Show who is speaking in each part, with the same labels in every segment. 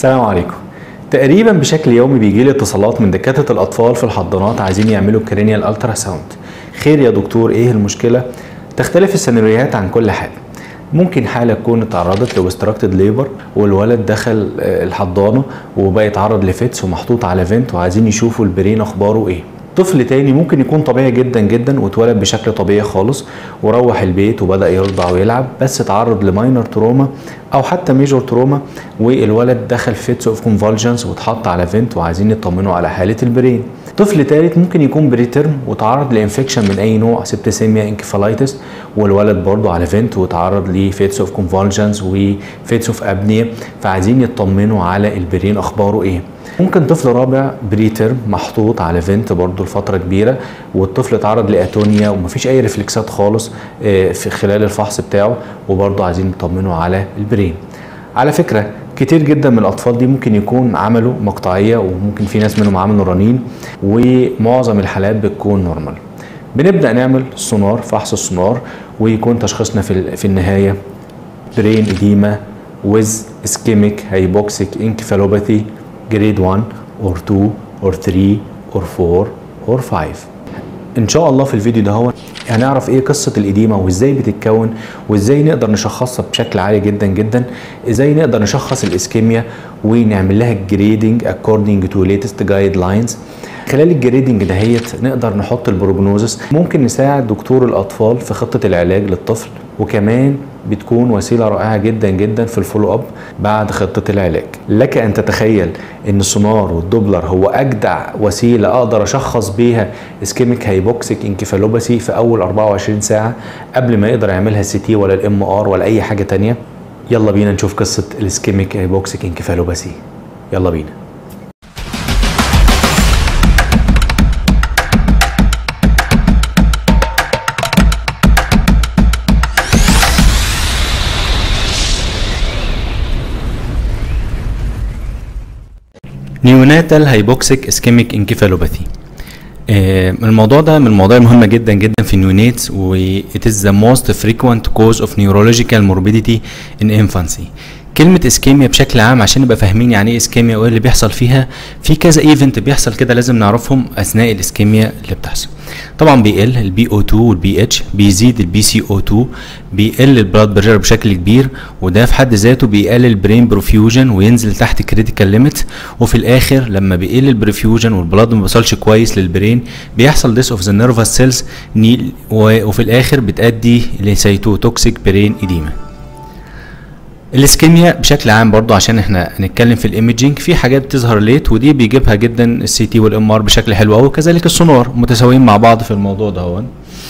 Speaker 1: السلام عليكم تقريبا بشكل يومي بيجي لي اتصالات من دكاتره الاطفال في الحضانات عايزين يعملوا كرينيال الترا ساوند خير يا دكتور ايه المشكله تختلف السيناريوهات عن كل حاله ممكن حالة تكون اتعرضت لوستراكتد ليبر والولد دخل آه، الحضانة وبقى يتعرض لفيتس ومحطوط على فينت وعايزين يشوفوا البرين اخباره ايه طفل تاني ممكن يكون طبيعي جدا جدا واتولد بشكل طبيعي خالص وروح البيت وبدا يرضع ويلعب بس اتعرض لماينر تروما او حتى ميجور تروما والولد دخل فيتس اوف كونفولجنس واتحط على فينت وعايزين يطمنوا على حاله البرين طفل ثالث ممكن يكون بريترم وتعرض لانفكشن من اي نوع سبتسيميا انكفالايتس والولد برضه على فينت وتعرض لفيتس اوف كونفولجنس وفيتس اوف ابنيا فعايزين يطمنوا على البرين اخباره ايه ممكن طفل رابع بريترم محطوط على فينت برضه لفتره كبيره والطفل اتعرض لاتونيا ومفيش اي ريفلكسات خالص آه، في خلال الفحص بتاعه وبرضه عايزين يطمنوا على البرين على فكره كتير جدا من الاطفال دي ممكن يكون عملوا مقطعيه وممكن في ناس منهم عملوا رنين ومعظم الحالات بتكون نورمال بنبدا نعمل سونار فحص السونار ويكون تشخيصنا في ال- في النهايه برين اديما ويز اسكيميك هايبوكسيك انكفالوباثي جريد 1 اور 2 اور 3 اور 4 اور 5 ان شاء الله في الفيديو ده هو هنعرف ايه قصه الاديمه وازاي بتتكون وازاي نقدر نشخصها بشكل عالي جدا جدا ازاي نقدر نشخص الاسكيميا ونعمل لها جريدنج according to latest guidelines خلال الجريدنج دهيت نقدر نحط البروجنوزس ممكن نساعد دكتور الاطفال في خطه العلاج للطفل وكمان بتكون وسيله رائعه جدا جدا في الفولو اب بعد خطه العلاج لك ان تتخيل ان السونار والدوبلر هو اجدع وسيله اقدر اشخص بيها اسكيميك هايبوكسيك انكفالوباثي في اول 24 ساعه قبل ما يقدر يعملها سي تي ولا الام ار ولا اي حاجه تانية يلا بينا نشوف قصه الاسكيميك هايبوكسيك انكفالوباثي يلا بينا نيوناتال هايبوكسيك اسكيميك انكفالوباثي الموضوع ده من المواضيع المهمة جدا جدا في النيونيتس و it is the most frequent cause of neurological morbidity in infancy كلمة اسكيميا بشكل عام عشان نبقى فاهمين يعني ايه اسكيميا وايه اللي بيحصل فيها في كذا ايفنت بيحصل كده لازم نعرفهم اثناء الاسكيميا اللي بتحصل طبعا بيقل البي او 2 والبي اتش بيزيد البي سي او 2 بيقل البلاد بريشر بشكل كبير وده في حد ذاته بيقلل البرين بروفيوجن وينزل تحت كريتيكال ليميت وفي الاخر لما بيقل البرفيوجن والبلاد ما بيوصلش كويس للبرين بيحصل ديس اوف ذا نيرفس سيلز وفي الاخر بتؤدي لسيتوتوكسيك برين اديما الاسكيميا بشكل عام برضو عشان احنا هنتكلم في الايمجينج في حاجات بتظهر ليت ودي بيجيبها جدا السي تي والام ار بشكل حلو قوي وكذلك السونار متساويين مع بعض في الموضوع ده هون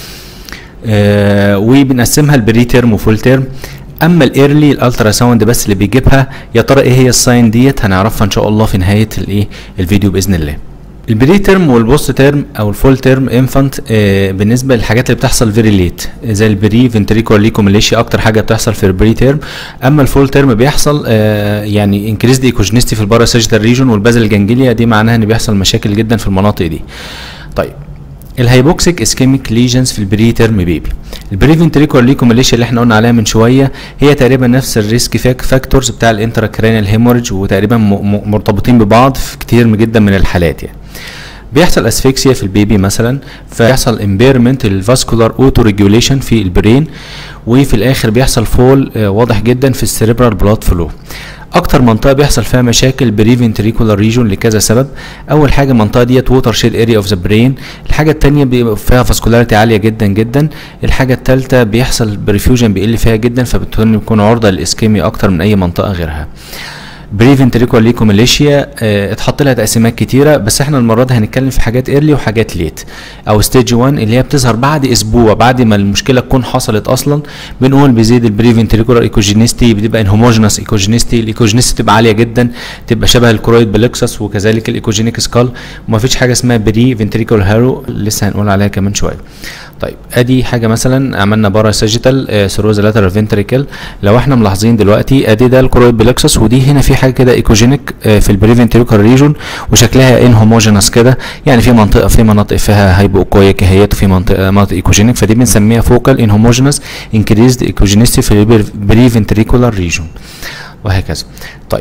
Speaker 1: آه وبنقسمها لبري تيرم وفول تيرم اما الايرلي الالترا ساوند بس اللي بيجيبها يا ترى ايه هي الساين ديت هنعرفها ان شاء الله في نهايه الايه الفيديو باذن الله البري تيرم والبوست تيرم او الفول تيرم انفانت آه بالنسبه للحاجات اللي بتحصل فيري ليت زي البري فنتريكول ليكوميليشيا اكتر حاجه بتحصل في البري تيرم اما الفول تيرم بيحصل آه يعني انكريز دي ايكوجينيستي في الباراساجيتال ريجون والبازل جانجليا دي معناها ان بيحصل مشاكل جدا في المناطق دي طيب الهايبوكسيك اسكيميك ليجنز في البري تيرم بيبي البري فنتريكول ليكوميليشيا اللي احنا قلنا عليها من شويه هي تقريبا نفس الريسك فاكتورز بتاع الانتراكرانيال هيموريدج وتقريبا مرتبطين ببعض في كتير جدا من الحالات يعني بيحصل اسفكسيا في البيبي مثلا فيحصل امبيرمنت للفاسكولار اوتو ريجوليشن في البرين وفي الاخر بيحصل فول واضح جدا في السيريبرال بلاد فلو اكتر منطقه بيحصل فيها مشاكل بري فنتريكولار ريجون لكذا سبب اول حاجه المنطقه ديت ووتر شيل اريا اوف ذا برين الحاجه الثانيه بيبقى فيها فاسكولاريتي عاليه جدا جدا الحاجه الثالثه بيحصل بريفيوجن بيقل فيها جدا فبالتالي بيكون عرضه للاسكيميا اكتر من اي منطقه غيرها بري فنتريكول ليكوميليشيا اه اتحط لها تقسيمات كتيره بس احنا المره دي هنتكلم في حاجات ايرلي وحاجات ليت او ستيج 1 اللي هي بتظهر بعد اسبوع بعد ما المشكله تكون حصلت اصلا بنقول بيزيد البري فنتريكولار ايكوجينيستي بتبقى انهوموجينس ايكوجينيستي الايكوجينيستي تبقى عاليه جدا تبقى شبه الكرويد بلكسس وكذلك الايكوجينيك سكال وما فيش حاجه اسمها بري فنتريكول هارو لسه هنقول عليها كمان شويه طيب ادي حاجه مثلا عملنا بارا ساجيتال سيروز لاترال فنتريكل لو احنا ملاحظين دلوقتي ادي ده الكرويد بلكسس ودي هنا في حاجه كده ايكوجينيك في البريفنتريكال ريجون وشكلها ان هوموجينس كده يعني في منطقه في مناطق فيها هايبوكويا كهيات وفي منطقه مناطق ايكوجينيك فدي بنسميها فوكال ان هوموجينس انكريزد ايكوجينيستي في البريفنتريكولار ريجون وهكذا طيب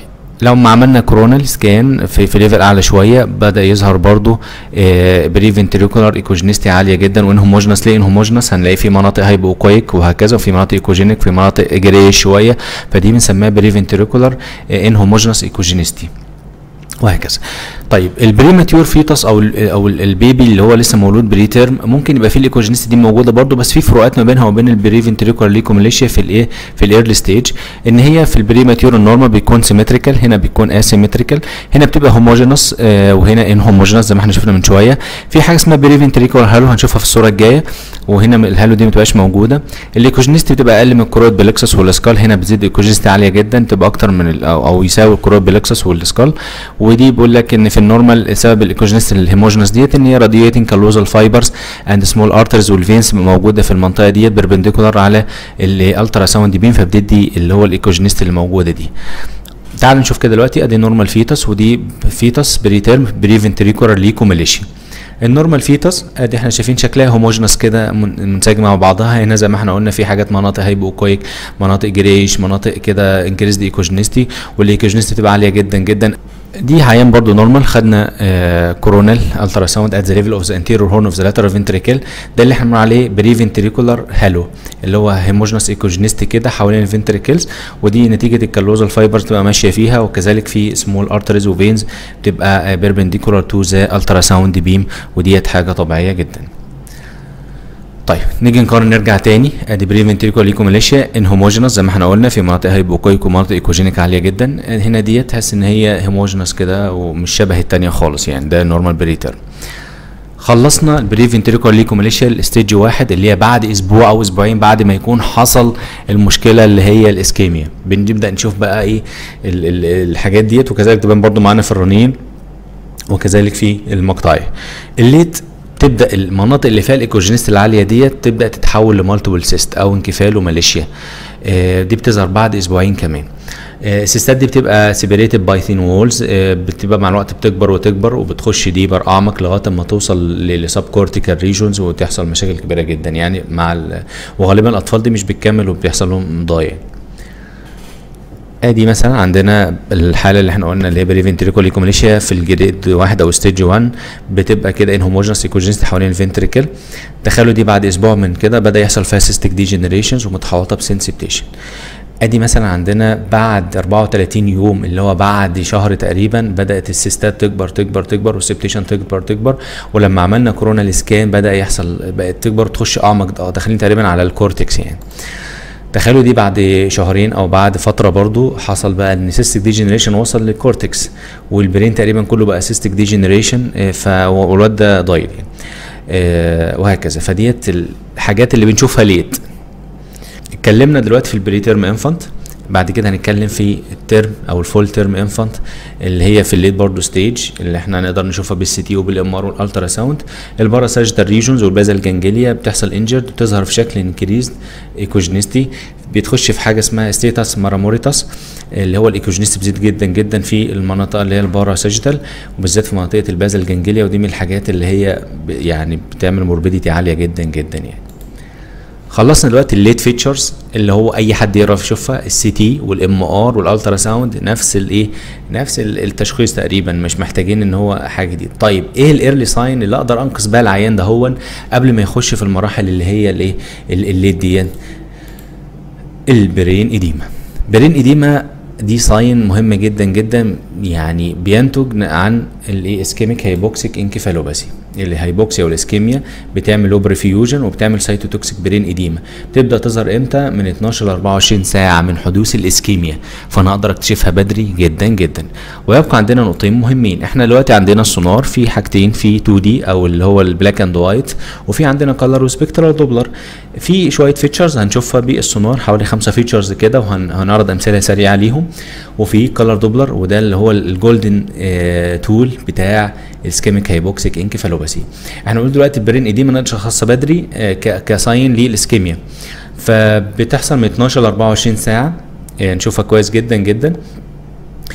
Speaker 1: لو ما عملنا كورونال سكان في في ليفل اعلى شويه بدا يظهر برضو بري فنتريكولار ايكوجينيستي عاليه جدا وان هوموجنس ليه ان هوموجنس هنلاقي في مناطق هايبوكويك وهكذا وفي مناطق ايكوجينيك في مناطق جري شويه فدي بنسميها بري فنتريكولار ان هوموجنس ايكوجينيستي وهكذا طيب البريماتيور فيتس او ال او ال البيبي اللي هو لسه مولود بري تيرم ممكن يبقى فيه الايكوجينيست دي موجوده برده بس في فروقات ما بينها وبين البري فنتريكولار ليكوميليشيا في الايه في الايرلي ستيج ان هي في البريماتيور النورمال بيكون سيمتريكال هنا بيكون اسيمتريكال هنا بتبقى هوموجينوس آه وهنا ان هوموجينوس زي ما احنا شفنا من شويه في حاجه اسمها بري فنتريكولار هالو هنشوفها في الصوره الجايه وهنا الهالو دي ما بتبقاش موجوده الايكوجينيست بتبقى اقل من الكرويد بلكسس والسكال هنا بتزيد الايكوجينيست عاليه جدا تبقى اكتر من او, أو يساوي الكرويد بلكسس والسكال ودي بيقول لك ان في النورمال سبب الايكوجينيست الهيموجينس ديت ان هي رادياتنج كالوزال فايبرز اند سمول ارترز والفينز موجوده في المنطقه ديت بربنديكولار على الالترا ساوند بيم فبتدي اللي هو الايكوجينيست اللي موجوده دي تعال نشوف كده دلوقتي ادي نورمال فيتس ودي فيتس بري تيرم بري فنتريكولار ليكوميليشيا النورمال فيتس ادي احنا شايفين شكلها هوموجنس كده منسجمه مع بعضها هنا زي ما احنا قلنا في حاجات مناطق هايبوكويك مناطق جريش مناطق كده انكريزد ايكوجينيستي والايكوجينيستي بتبقى عاليه جدا جدا دي عيان برضو نورمال خدنا آه كورونال الترا ساوند ات ذا ليفل اوف ذا انتيريور هورن اوف ذا لاترال فنتريكل ده اللي احنا بنقول عليه بري فنتريكولار هالو اللي هو هيموجنس ايكوجينيستي كده حوالين الفنتريكلز ودي نتيجه الكالوزال فايبرز تبقى ماشيه فيها وكذلك في سمول ارتريز وفينز بتبقى بيربنديكولار تو ذا الترا ساوند بيم وديت حاجه طبيعيه جدا طيب نيجي نقارن نرجع تاني ادي بري فنتريكولار ليكوميليشيا ان هوموجينس زي ما احنا قلنا في مناطق هايبوكويك ومناطق ايكوجينيك عاليه جدا هنا ديت تحس ان هي هوموجينس كده ومش شبه التانيه خالص يعني ده نورمال بريتر خلصنا البري فنتريكولار ليكوميليشيا الستيج واحد اللي هي بعد اسبوع او اسبوعين بعد ما يكون حصل المشكله اللي هي الاسكيميا بنبدا نشوف بقى ايه ال ال الحاجات ديت وكذلك تبان برضو معانا في الرنين وكذلك في المقطعيه الليت تبدا المناطق اللي فيها الايكوجينيست العاليه ديت تبدا تتحول لمالتيبل سيست او انكفال وماليشيا آه دي بتظهر بعد اسبوعين كمان آه السيستات دي بتبقى سيبريتد باي ثين وولز بتبقى مع الوقت بتكبر وتكبر وبتخش ديبر اعمق لغايه ما توصل للسب كورتيكال ريجونز وتحصل مشاكل كبيره جدا يعني مع وغالبا الاطفال دي مش بتكمل وبيحصل لهم ضايع ادي مثلا عندنا الحاله اللي احنا قلنا اللي هي بري فنتريكول ليكوميليشيا في الجريد واحد او ستيج 1 بتبقى كده ان هوموجنس ايكوجينست حوالين الفنتريكل تخيلوا دي بعد اسبوع من كده بدا يحصل فيها سيستيك ديجنريشنز ومتحوطه بسنسبتيشن ادي مثلا عندنا بعد 34 يوم اللي هو بعد شهر تقريبا بدات السيستات تكبر تكبر تكبر والسبتيشن تكبر تكبر ولما عملنا كورونا سكان بدا يحصل بقت تكبر تخش اعمق داخلين تقريبا على الكورتكس يعني تخيلوا دي بعد شهرين او بعد فتره برضو حصل بقى ان سيستيك ديجنريشن وصل للكورتكس والبرين تقريبا كله بقى سيستيك ديجنريشن فالواد ده ضايل يعني آه وهكذا فديت الحاجات اللي بنشوفها ليت اتكلمنا دلوقتي في البري تيرم انفانت بعد كده هنتكلم في الترم او الفول تيرم انفانت اللي هي في الليت برضو ستيج اللي احنا نقدر نشوفها بالسي تي وبالام ار والالترا ساوند الباراساجيتال ريجونز والبازال جانجليا بتحصل انجرد بتظهر في شكل انكريزد ايكوجينيستي بتخش في حاجه اسمها ستيتاس ماراموريتاس اللي هو الايكوجينيست بيزيد جدا جدا في المناطق اللي هي الباراساجيتال وبالذات في منطقه البازال جانجليا ودي من الحاجات اللي هي يعني بتعمل موربيديتي عاليه جدا جدا يعني خلصنا دلوقتي الليت فيتشرز اللي هو اي حد يعرف يشوفها السي تي والام ار والالترا ساوند نفس الايه نفس التشخيص تقريبا مش محتاجين ان هو حاجه جديده طيب ايه الايرلي ساين اللي اقدر انقذ بيها العيان ده هو قبل ما يخش في المراحل اللي هي الايه الليت دي البرين اديما برين اديما دي ساين مهم جدا جدا يعني بينتج عن الايه اسكيميك هايبوكسيك انكفالوباسي الهايبوكسيا والاسكيميا بتعمل لوبر فيوجن وبتعمل سايتوتوكسيك برين اديما بتبدا تظهر امتى من 12 ل 24 ساعه من حدوث الاسكيميا فانا اقدر اكتشفها بدري جدا جدا ويبقى عندنا نقطتين مهمين احنا دلوقتي عندنا السونار في حاجتين في 2 دي او اللي هو البلاك اند وايت وفي عندنا كلر وسبكترال دوبلر في شويه فيتشرز هنشوفها بالسونار حوالي خمسه فيتشرز كده وهنعرض امثله سريعه ليهم وفي كلر دوبلر وده اللي هو الجولدن اه تول بتاع الاسكيميك هايبوكسيك انكفالوباسي احنا بنقول دلوقتي البرين اديما نقدر نشخصها بدري اه كساين للاسكيميا فبتحصل من 12 ل 24 ساعه اه نشوفها كويس جدا جدا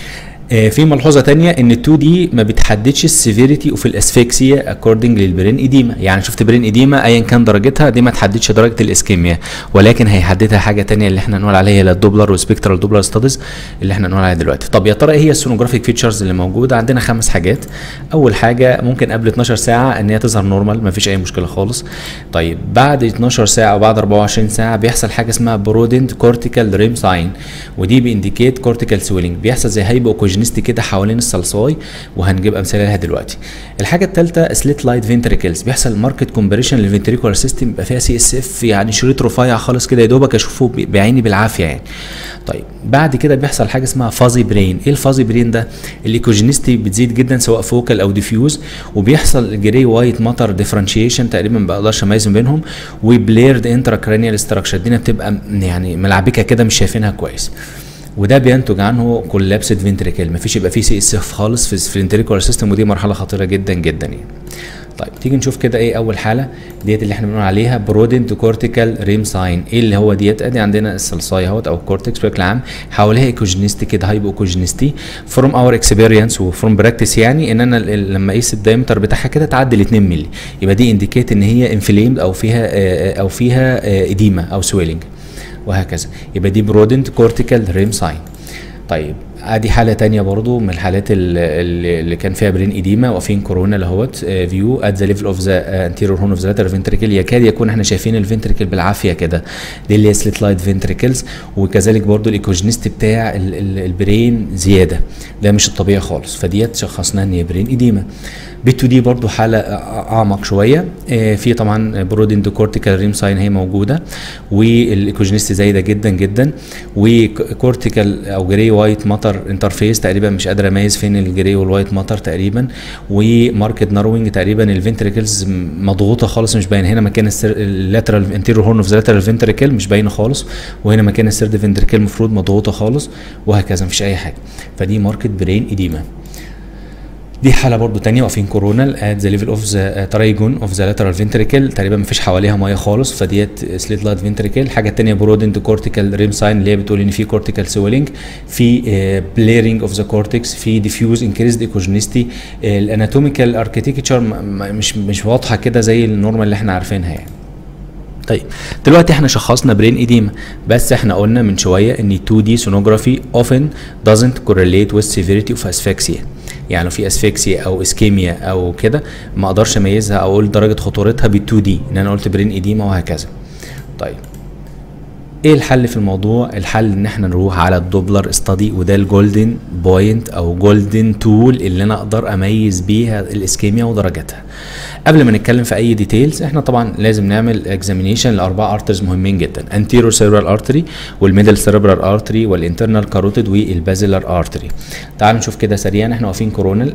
Speaker 1: آه، في ملحوظه تانية ان ال 2 دي ما بتحددش السيفيريتي اوف الاسفكسيا اكوردنج للبرين اديما يعني شفت برين اديما ايا كان درجتها دي ما تحددش درجه الاسكيميا ولكن هيحددها حاجه تانية اللي احنا نقول عليها هي الدوبلر وسبيكترال دوبلر ستاديز اللي احنا نقول عليها دلوقتي طب يا ترى ايه هي السونوجرافيك فيتشرز اللي موجوده عندنا خمس حاجات اول حاجه ممكن قبل 12 ساعه ان هي تظهر نورمال ما فيش اي مشكله خالص طيب بعد 12 ساعه وبعد 24 ساعه بيحصل حاجه اسمها برودنت كورتيكال ريم ساين ودي بينديكيت كورتيكال سويلنج بيحصل زي هايبو اوكوجينيستي كده حوالين الصلصاي وهنجيب امثله لها دلوقتي الحاجه الثالثه سليت لايت فينتريكلز بيحصل ماركت كومبريشن للفنتريكولار سيستم يبقى فيها سي اس اف يعني شريط رفيع خالص كده يا دوبك اشوفه ب- بعيني بالعافيه يعني طيب بعد كده بيحصل حاجه اسمها فازي برين ايه الفازي برين ده الايكوجينيستي بتزيد جدا سواء فوكال او ديفيوز وبيحصل جري وايت ماتر ديفرنشيشن تقريبا ما بقدرش اميز ما بينهم وبليرد انترا كرانيال ستراكشر الدنيا بتبقى م- يعني ملعبكه كده مش شايفينها كويس وده بينتج عنه كولابسد فينتريكل مفيش يبقى فيه سي اس اف خالص في في الانتريكولار سيستم ودي مرحله خطيره جدا جدا يعني طيب تيجي نشوف كده ايه اول حاله ديت اللي احنا بنقول عليها برودنت كورتيكال ريم ساين ايه اللي هو ديت ادي عندنا الصلصايه اهوت او الكورتكس بشكل عام حواليها ايكوجينيستي كده هايبو اوكوجينيستي فروم اور اكسبيرينس وفروم براكتس يعني ان انا ال- ال- لما اقيس الدايمتر بتاعها كده تعدي ال 2 مللي يبقى دي انديكيت ان هي انفليمد او فيها آه، آه، او فيها اديما او سويلنج وهكذا يبقى دي برودنت كورتيكال ريم ساين طيب ادي حاله تانية برضو من الحالات ال- ال- اللي كان فيها برين اديما واقفين كورونا لاهوت فيو ات ذا ليفل اوف ذا انتيرور هون اوف ذا لاتر فنتريكل يكاد يكون احنا شايفين الفنتريكل بالعافيه كده دي اللي هي سليت لايت فنتريكلز وكذلك برضو الايكوجينيست بتاع ال- ال- البرين زياده ده مش الطبيعي خالص فديت شخصناها ان هي برين اديما بي 2 دي برضو حاله اعمق شويه آه، في طبعا برودين كورتيكال ريم ساين هي موجوده والايكوجينيست زايده جدا جدا وكورتيكال او جري وايت ماتر انترفيس تقريبا مش قادر اميز فين الجري والوايت ماتر تقريبا وماركت ناروينج تقريبا الفنتريكلز مضغوطه خالص مش باين هنا مكان اللاترال انتيريور هورن اوف ذا لاترال فنتريكل مش باينه خالص وهنا مكان السيرد فنتريكل المفروض مضغوطه خالص وهكذا مفيش اي حاجه فدي ماركت برين اديما دي حاله برضو تانية واقفين كورونال ات ذا ليفل اوف ذا ترايجون اوف ذا لاترال فنتريكل تقريبا مفيش حواليها ميه خالص فديت سليت لايت فنتريكل الحاجه التانية برودنت كورتيكال ريم ساين اللي هي بتقول ان في كورتيكال سويلنج في بليرنج اوف ذا كورتكس في ديفيوز انكريزد ايكوجينيستي الاناتوميكال اركيتكتشر مش مش واضحه كده زي النورمال اللي احنا عارفينها يعني طيب دلوقتي احنا شخصنا برين اديما بس احنا قلنا من شويه ان 2 دي سونوجرافي often doesn't correlate with severity of asphyxia يعني لو في اسفكسيا او اسكيميا او كده ما اقدرش اميزها او اقول درجه خطورتها بال 2 دي ان انا قلت برين اديما وهكذا طيب ايه الحل في الموضوع الحل ان احنا نروح على الدوبلر استادي وده الجولدن بوينت او جولدن تول اللي انا اقدر اميز بيها الاسكيميا ودرجاتها قبل ما نتكلم في اي ديتيلز احنا طبعا لازم نعمل اكزامينيشن لاربع ارترز مهمين جدا انتيرو سيربرال ارتري والميدل سيربرال ارتري والانترنال كاروتيد والبازيلر ارتري تعالوا نشوف كده سريعا احنا واقفين كورونال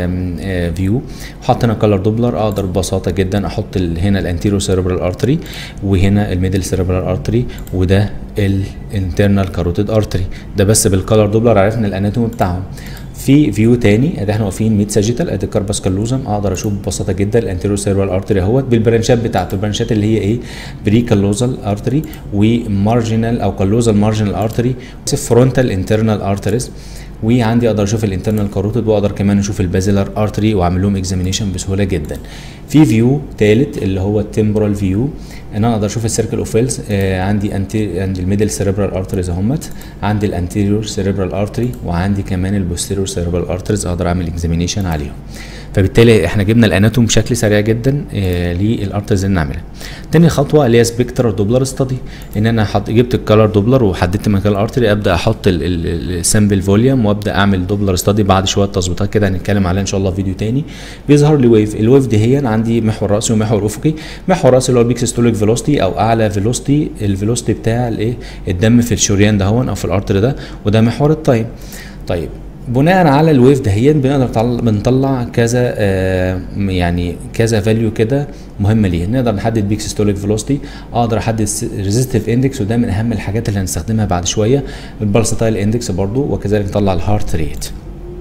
Speaker 1: فيو حطينا كلر دوبلر اقدر ببساطه جدا احط ال- هنا الانتيرو سيربرال ارتري وهنا الميدل سيربرال ارتري وده الانترنال كاروتيد ارتري ده بس بالكلر دوبلر عرفنا الاناتومي بتاعهم في فيو تاني ادي احنا واقفين ميد ساجيتال ادي الكربس كالوزم اقدر اشوف ببساطه جدا الانتيرو سيربرال ارتري اهوت بالبرانشات بتاعته البرانشات اللي هي ايه بري كالوزال ارتري ومارجنال او كالوزال مارجنال ارتري فرونتال انترنال ارتريز وعندي اقدر اشوف الانترنال كاروتيد واقدر كمان اشوف البازيلر ارتري واعمل لهم اكزامينيشن بسهوله جدا في فيو ثالث اللي هو التمبرال فيو ان انا اقدر اشوف السيركل اوف فيلز آه عندي انتي عندي الميدل سيريبرال ارتريز اهمت عندي الانتيريور سيريبرال ارتري وعندي كمان البوستيريور سيريبرال ارتريز اقدر اعمل اكزامينيشن عليهم فبالتالي احنا جبنا الاناتوم بشكل سريع جدا آه للارتريز اللي نعملها تاني خطوه اللي هي سبيكترال دوبلر ستادي ان انا حط جبت الكالر دوبلر وحددت مكان الارتري ابدا احط السامبل فوليوم وابدا اعمل دوبلر ستادي بعد شويه تظبيطات كده هنتكلم عليها ان شاء الله في فيديو تاني بيظهر لي ويف الويف دي هي عندي محور راسي ومحور افقي محور راسي اللي هو البيكسستوليك فيلوستي او اعلى فيلوستي الفيلوستي بتاع الايه الدم في الشريان ده هون او في الارتري ده وده محور التايم طيب بناء على الويف دهيت بنقدر نطلع بنطلع كذا آه يعني كذا فاليو كده مهمه ليه نقدر نحدد بيك سيستوليك فيلوستي اقدر احدد ريزيستيف اندكس وده من اهم الحاجات اللي هنستخدمها بعد شويه البالستايل اندكس برضو وكذلك نطلع الهارت ريت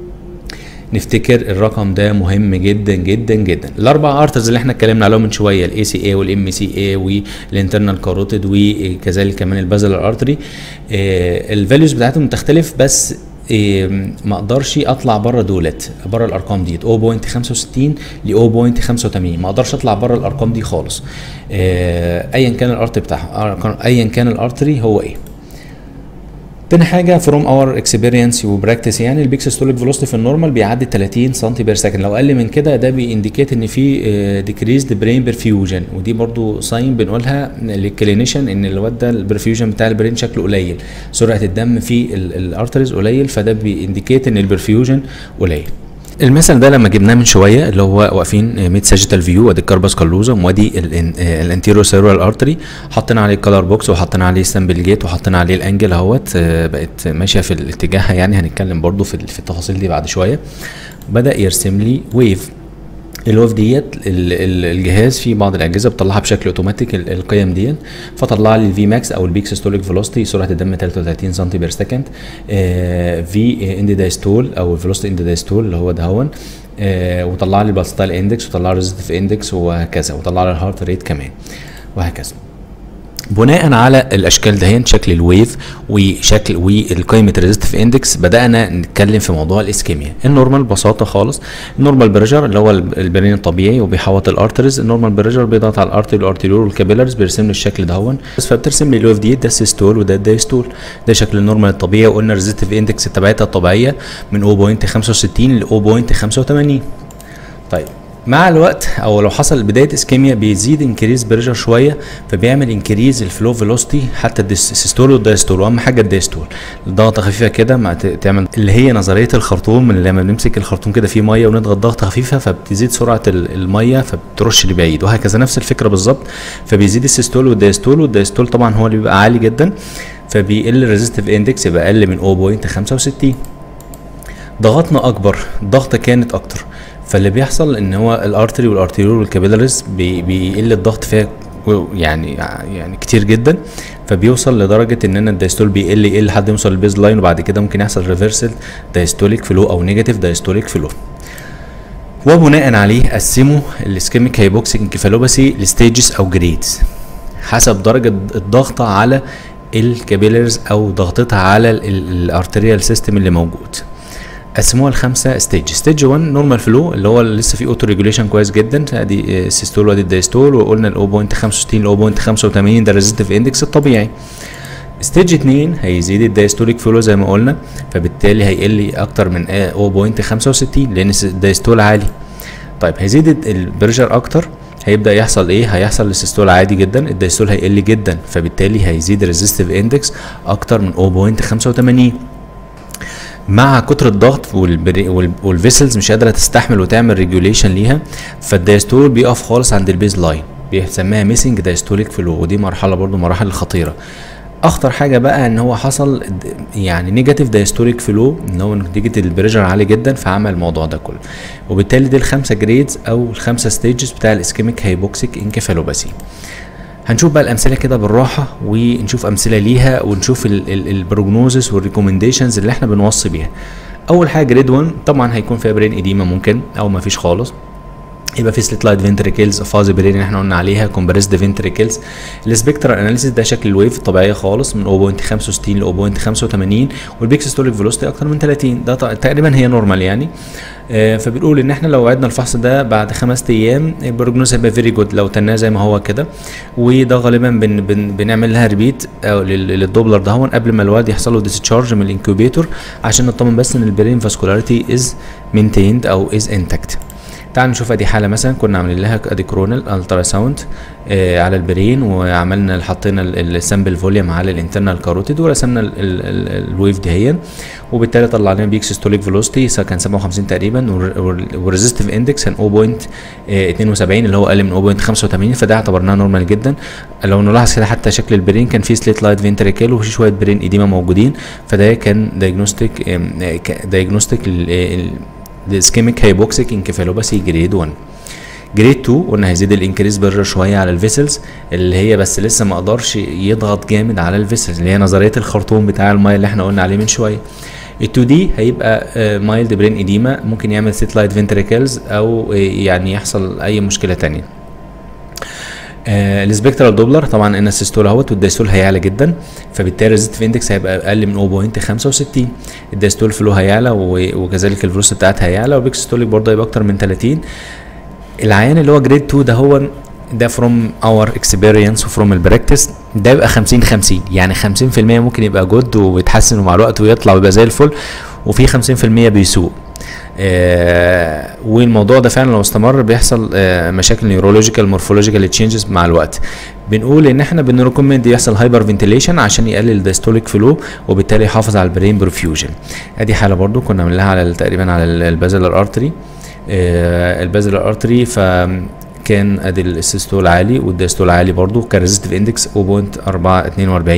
Speaker 1: نفتكر الرقم ده مهم جدا جدا جدا الاربع ارترز اللي احنا اتكلمنا عليهم من شويه الاي سي اي والام سي اي والانترنال كاروتيد وكذلك كمان البازلر ارتري آه الفاليوز بتاعتهم تختلف بس إيه ما اقدرش اطلع بره دولت بره الارقام دي 0.65 ل 0.85 ما اقدرش اطلع بره الارقام دي خالص إيه ايا كان الارت بتاعها ايا كان الارتري هو ايه تاني حاجه فروم اور اكسبيرينس وبراكتس يعني البيك سيستوليك فيلوسيتي في النورمال بيعدي 30 سم بير سكند لو اقل من كده ده بينديكيت ان في ديكريزد برين برفيوجن ودي برضو ساين بنقولها للكلينيشن ان الواد ده البرفيوجن بتاع البرين شكله قليل سرعه الدم في الارتريز قليل فده بينديكيت ان البرفيوجن قليل المثل ده لما جبناه من شويه اللي هو واقفين ميد ساجيتال فيو ادي الكارباس كالوزم وادي الانتيريور سيرورال ارتري حطينا عليه الكالر بوكس وحطينا عليه سامبل جيت وحطينا عليه الانجل اهوت بقت ماشيه في الاتجاهها يعني هنتكلم برضو في في التفاصيل دي بعد شويه بدا يرسم لي ويف الويف ديت الجهاز في بعض الاجهزه بتطلعها بشكل اوتوماتيك القيم ديت فطلع لي الفي ماكس او البيك سيستوليك فيلوسيتي سرعه الدم 33 سم بير سكند في اند دايستول او الفيلوسيتي اند دايستول اللي هو دهون آه وطلع لي البلستايل اندكس وطلع لي ريزيستيف اندكس وهكذا وطلع لي الهارت ريت كمان وهكذا بناء على الاشكال دهين شكل الويف وشكل والقيمه الريزستيف اندكس بدانا نتكلم في موضوع الاسكيميا النورمال ببساطه خالص النورمال بريشر اللي هو البرين الطبيعي وبيحوط الارتريز النورمال بريشر بيضغط على الارتري والارتريول والكابيلارز بيرسم لي الشكل دهون فبترسم لي الويف دي ده السيستول وده الدايستول ده شكل النورمال الطبيعي وقلنا الريزستيف اندكس تبعتها الطبيعيه من 0.65 ل 0.85 طيب مع الوقت او لو حصل بدايه اسكيميا بيزيد انكريز بريشر شويه فبيعمل انكريز الفلو فيلوسيتي حتى السيستول والدايستول واهم حاجه الدايستول ضغطه خفيفه كده ما تعمل اللي هي نظريه الخرطوم من لما بنمسك الخرطوم كده فيه ميه ونضغط ضغطه خفيفه فبتزيد سرعه الميه فبترش لبعيد وهكذا نفس الفكره بالظبط فبيزيد السيستول والدايستول والدايستول طبعا هو اللي بيبقى عالي جدا فبيقل الريزستيف اندكس يبقى اقل من 0.65 ضغطنا اكبر الضغطه كانت اكتر فاللي بيحصل ان هو الارتري والارتريول والكابيلاريز بي بيقل الضغط فيها يعني يعني كتير جدا فبيوصل لدرجه ان انا الدايستول بيقل يقل لحد ما يوصل للبيز لاين وبعد كده ممكن يحصل ريفرسل دايستوليك فلو او نيجاتيف دايستوليك فلو وبناء عليه قسموا الاسكيميك هايبوكسيك انكفالوباسي لستيجز او جريدز حسب درجه الضغط على الكابيلاريز او ضغطتها على الارتريال سيستم اللي موجود قسموها لخمسه ستيج ستيج 1 نورمال فلو اللي هو لسه فيه اوتو ريجوليشن كويس جدا ادي السيستول وادي الدايستول وقلنا ال 0.65 ل 0.85 ده الريزيستيف اندكس الطبيعي ستيج 2 هيزيد الدايستوليك فلو زي ما قلنا فبالتالي هيقل اكتر من 0.65 لان الدايستول عالي طيب هيزيد البريشر اكتر هيبدا يحصل ايه هيحصل السيستول عادي جدا الدايستول هيقل جدا فبالتالي هيزيد الريزيستيف اندكس اكتر من 0.85 مع كتر الضغط والفيسلز مش قادره تستحمل وتعمل ريجوليشن ليها فالدايستول بيقف خالص عند البيز لاين بيسميها ميسنج دايستوليك فلو ودي مرحله برضو مراحل الخطيره اخطر حاجه بقى ان هو حصل يعني نيجاتيف دايستوليك فلو ان هو نتيجه البريشر عالي جدا فعمل الموضوع ده كله وبالتالي دي الخمسه جريدز او الخمسه ستيجز بتاع الاسكيميك هايبوكسيك انكفالوباسي هنشوف بقى الامثله كده بالراحه ونشوف امثله ليها ونشوف البروجنوزس والريكومنديشنز اللي احنا بنوصي بيها اول حاجه جريد 1 طبعا هيكون فيها برين اديما ممكن او ما فيش خالص يبقى في سليت لايت فنتريكلز فازي برين اللي احنا قلنا عليها كومبريسد فنتريكلز السبكترال اناليسيس ده شكل الويف الطبيعيه خالص من 0.65 ل 0.85 والبيك سيستوليك فيلوسيتي اكتر من 30 ده تقريبا هي نورمال يعني آه فبنقول ان احنا لو عدنا الفحص ده بعد خمس ايام البروجنوز هيبقى فيري جود لو تناه زي ما هو كده وده غالبا بن بن بنعمل لها ريبيت او للدوبلر ده هون قبل ما الواد يحصل له ديسشارج من الانكوبيتور عشان نطمن بس ان البرين فاسكولاريتي از مينتيند او از انتكت تعال نشوف ادي حاله مثلا كنا عاملين لها ادي كرونال الترا ساوند آه على البرين وعملنا حطينا السامبل فوليوم على الانترنال كاروتيد ورسمنا ال ال ال الويف دهيا وبالتالي طلع لنا بيك سيستوليك فيلوسيتي كان 57 تقريبا والريزستيف اندكس كان 0.72 اللي هو اقل من 0.85 فده اعتبرناه نورمال جدا لو نلاحظ كده حتى شكل البرين كان فيه سليت لايت فينتريكل وفي شويه برين اديما موجودين فده كان دايجنوستيك دايجنوستيك الاسكيميك هايبوكسيك انكفالوباسي جريد 1 جريد 2 قلنا هيزيد الانكريز برجر شويه على الفيسلز اللي هي بس لسه ما قدرش يضغط جامد على الفيسلز اللي هي نظريه الخرطوم بتاع المايه اللي احنا قلنا عليه من شويه ال 2 دي هيبقى مايلد برين اديما ممكن يعمل سيت لايت فنتريكلز او يعني يحصل اي مشكله تانية آه السبكترال دوبلر طبعا ان السيستول اهوت والدايستول هيعلى جدا فبالتالي الريزيستيف اندكس هيبقى اقل من 0.65 الدايستول فلو هيعلى و- وكذلك الفلوس بتاعتها هيعلى وبيكسستوليك برضه هيبقى اكتر من 30 العيان اللي هو جريد 2 ده هو ده فروم اور اكسبيرينس وفروم البراكتس ده يبقى 50 50 يعني 50% ممكن يبقى جود وبيتحسن ومع الوقت ويطلع ويبقى زي الفل وفي 50% بيسوء آه والموضوع ده فعلا لو استمر بيحصل آه مشاكل نيورولوجيكال مورفولوجيكال تشينجز مع الوقت بنقول ان احنا بنريكومند يحصل هايبر فنتيليشن عشان يقلل الدايستوليك فلو وبالتالي يحافظ على البرين برفيوجن ادي حاله برضو كنا عاملينها على ال- تقريبا على البازلر ارتري آه البازلر ارتري ف كان ادي السيستول عالي والدايستول عالي برضو كان ريزيستيف اندكس 0.442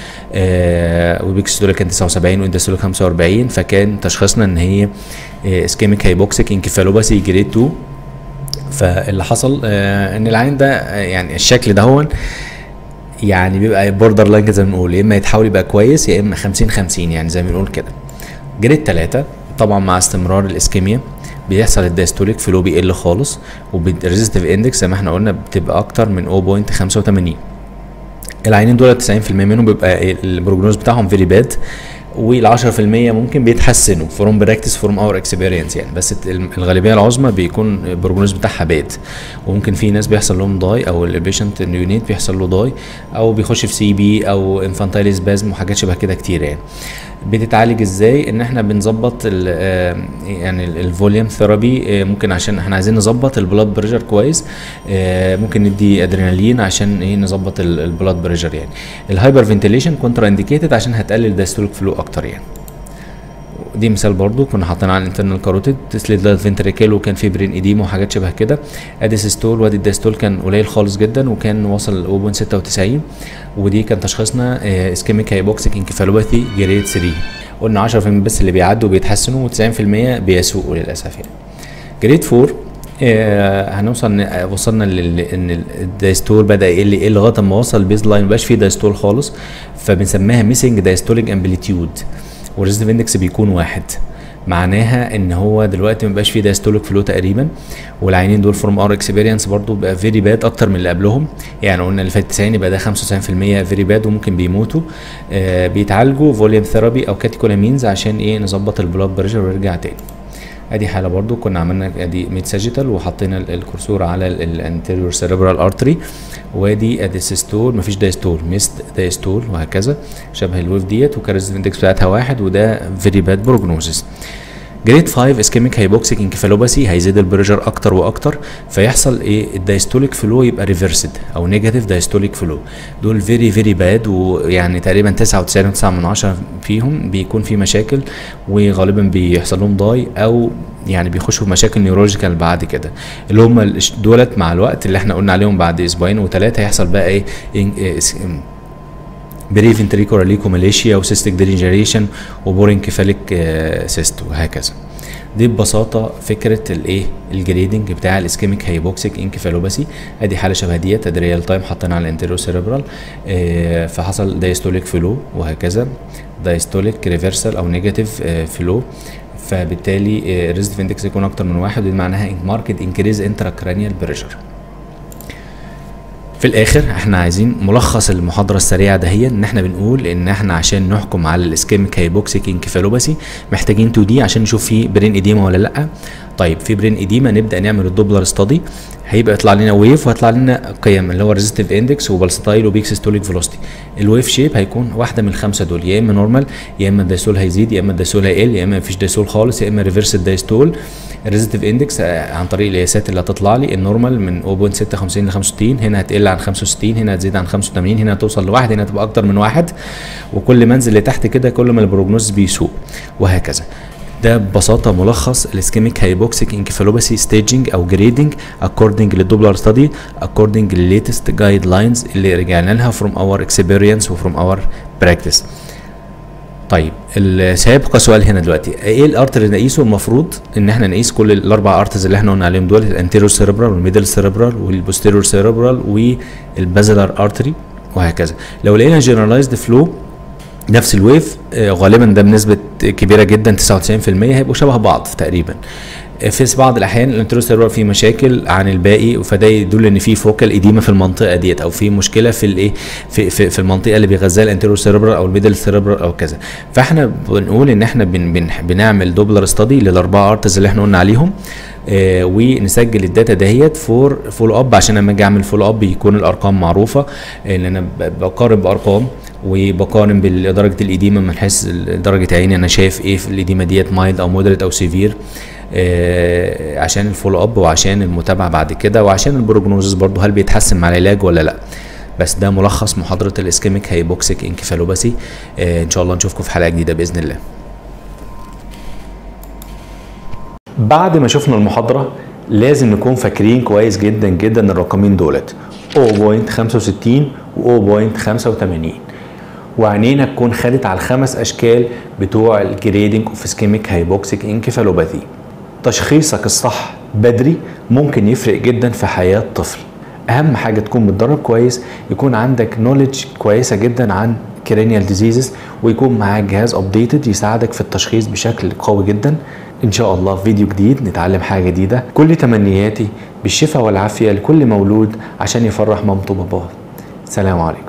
Speaker 1: آه وبيكستول كان 79 واندستول 45 فكان تشخيصنا ان هي اسكيميك هايبوكسيك انكفالوباسي جريد 2 فاللي حصل آه ان العين ده آه يعني الشكل ده هو يعني بيبقى بوردر لاين زي ما بنقول يا اما يتحول يبقى كويس يا اما 50 50 يعني زي ما بنقول كده جريد 3 طبعا مع استمرار الاسكيميا بيحصل الدايستوليك فلو بيقل خالص والريزيستيف اندكس زي ما احنا قلنا بتبقى اكتر من 0.85 العينين دول 90% منهم بيبقى البروجنوز بتاعهم فيري باد وال 10% ممكن بيتحسنوا فروم براكتس فروم اور اكسبيرينس يعني بس الغالبيه العظمى بيكون البروجنوز بتاعها باد وممكن في ناس بيحصل لهم داي او البيشنت اليونيت بيحصل له داي او بيخش في سي بي او انفانتايل سبازم وحاجات شبه كده كتير يعني بتتعالج ازاي ان احنا بنظبط يعني الفوليوم ثيرابي ممكن عشان احنا عايزين نظبط البلاد بريشر كويس ممكن ندي ادرينالين عشان ايه نظبط البلاد بريشر يعني الهايبر فنتيليشن كونترا انديكيتد عشان هتقلل دايستوليك فلو اكتر يعني دي مثال برضو كنا حاطين على الانترنال كاروتيد تسليد فنتريكال وكان في برين ايديم وحاجات شبه كده ادي سيستول وادي الدايستول كان قليل خالص جدا وكان وصل 0.96 ودي كان تشخيصنا اسكيميك هايبوكسيك انكفالوباثي جريد 3 قلنا 10% بس اللي بيعدوا بيتحسنوا و90% بيسوءوا للاسف يعني جريد 4 آه هنوصل وصلنا ان الدايستول بدا يقل يقل لغايه ما وصل البيز لاين مبقاش فيه دايستول خالص فبنسميها ميسنج دايستوليك امبليتيود والريزيستيف اندكس بيكون واحد معناها ان هو دلوقتي ما بقاش فيه دايستوليك فلو تقريبا والعينين دول فروم اور اكسبيرينس برضو بقى فيري باد اكتر من اللي قبلهم يعني قلنا اللي فات 90 يبقى ده 95% فيري باد وممكن بيموتوا آه بيتعالجوا فوليوم ثيرابي او كاتيكولامينز عشان ايه نظبط البلاد بريشر ويرجع تاني ادي حاله برضو كنا عملنا ادي ميد ساجيتال وحطينا الكورسور على الانتيريور سيريبرال ارتري وادي ادي سيستول مفيش دايستول ميست دايستول وهكذا شبه الويف ديت وكان الاندكس بتاعتها واحد وده فيري باد بروجنوزس جريد 5 اسكيميك هايبوكسيك انكفالوباسي هيزيد البريشر اكتر واكتر فيحصل ايه الدايستوليك فلو يبقى ريفرسد او نيجاتيف دايستوليك فلو دول فيري فيري باد ويعني تقريبا 99.9 من 10 فيهم بيكون في مشاكل وغالبا بيحصل لهم داي او يعني بيخشوا في مشاكل نيورولوجيكال بعد كده اللي هم دولت مع الوقت اللي احنا قلنا عليهم بعد اسبوعين وثلاثه هيحصل بقى ايه, إيه بري فنتريكولار ليكوماليشيا وسيستيك ديجنريشن وبورينكيفاليك سيست وهكذا دي ببساطه فكره الايه الجريدنج بتاع الاسكيميك هايبوكسيك انكفالوباسي ادي حاله شبه ديت ادي ريال تايم حطينا على الانتيريو سيريبرال آه فحصل دايستوليك فلو وهكذا دايستوليك ريفرسال او نيجاتيف آه فلو فبالتالي الريزيستيف اندكس يكون اكتر من واحد ودي معناها ماركت انكريز انترا كرانيال بريشر في الاخر احنا عايزين ملخص المحاضره السريعه ده هي ان احنا بنقول ان احنا عشان نحكم على الاسكيميك هايبوكسيك انكفالوباسي محتاجين 2 دي عشان نشوف في برين ايديما ولا لا طيب في برين ايديما نبدا نعمل الدوبلر ستادي هيبقى يطلع لنا ويف وهيطلع لنا قيم اللي هو ريزيستيف اندكس وبالستايل وبيكسستوليك فيلوسيتي الويف شيب هيكون واحده من الخمسه دول يا اما نورمال يا اما الدايستول هيزيد يا اما الدايستول هيقل يا اما مفيش دايستول خالص يا اما ريفرس الدايستول الريزيستيف اندكس عن طريق القياسات اللي هتطلع لي النورمال من 0.56 ل 65 هنا هتقل عن 65 هنا هتزيد عن 85 هنا هتوصل لواحد هنا هتبقى اكتر من واحد وكل ما انزل لتحت كده كل ما البروجنوز بيسوء وهكذا ده ببساطه ملخص الاسكيميك هايبوكسيك انكفالوباسي ستيجنج او جريدنج اكوردنج للدوبلر ستادي اكوردنج للليتست جايد لاينز اللي رجعنا لها فروم اور اكسبيرينس وفروم اور براكتس طيب سيبقى سؤال هنا دلوقتي ايه الارت اللي نقيسه المفروض ان احنا نقيس كل الاربع ارتز اللي احنا قلنا عليهم دول الانتيريور سيربرال والميدل سيربرال والبوستيريور سيربرال والبازلر ارتري وهكذا لو لقينا جنرالايزد فلو نفس الويف آه غالبا ده بنسبه كبيره جدا 99% هيبقوا شبه بعض تقريبا في بعض الاحيان الانتروسيربرال فيه مشاكل عن الباقي فده يدل ان في فوكال اديمه في المنطقه ديت او في مشكله في الايه في, في, في المنطقه اللي بيغذاها الانتروسيربرال او الميدل سيربرال او كذا فاحنا بنقول ان احنا بن بن بنعمل دوبلر ستادي للاربعه ارتز اللي احنا قلنا عليهم آه ونسجل الداتا دهيت فور فولو اب عشان لما اجي اعمل فولو اب يكون الارقام معروفه ان انا بقارن بارقام وبقارن بدرجه الاديمه من حيث درجه عيني انا شايف ايه في الاديمه ديت مايلد او مودريت او سيفير آه عشان الفولو اب وعشان المتابعه بعد كده وعشان البروجنوزس برضو هل بيتحسن مع العلاج ولا لا بس ده ملخص محاضره الاسكيميك هايبوكسيك انكفالوباسي آه ان شاء الله نشوفكم في حلقه جديده باذن الله بعد ما شفنا المحاضره لازم نكون فاكرين كويس جدا جدا الرقمين دولت 0.65 و 0.85 وعينينا تكون خدت على الخمس اشكال بتوع الجريدنج اوف اسكيميك هايبوكسيك انكفالوباثي تشخيصك الصح بدري ممكن يفرق جدا في حياه طفل اهم حاجه تكون متدرب كويس يكون عندك نوليدج كويسه جدا عن كرينيال ديزيزز ويكون معاك جهاز ابديتد يساعدك في التشخيص بشكل قوي جدا ان شاء الله في فيديو جديد نتعلم حاجه جديده كل تمنياتي بالشفاء والعافيه لكل مولود عشان يفرح مامته وباباه سلام عليكم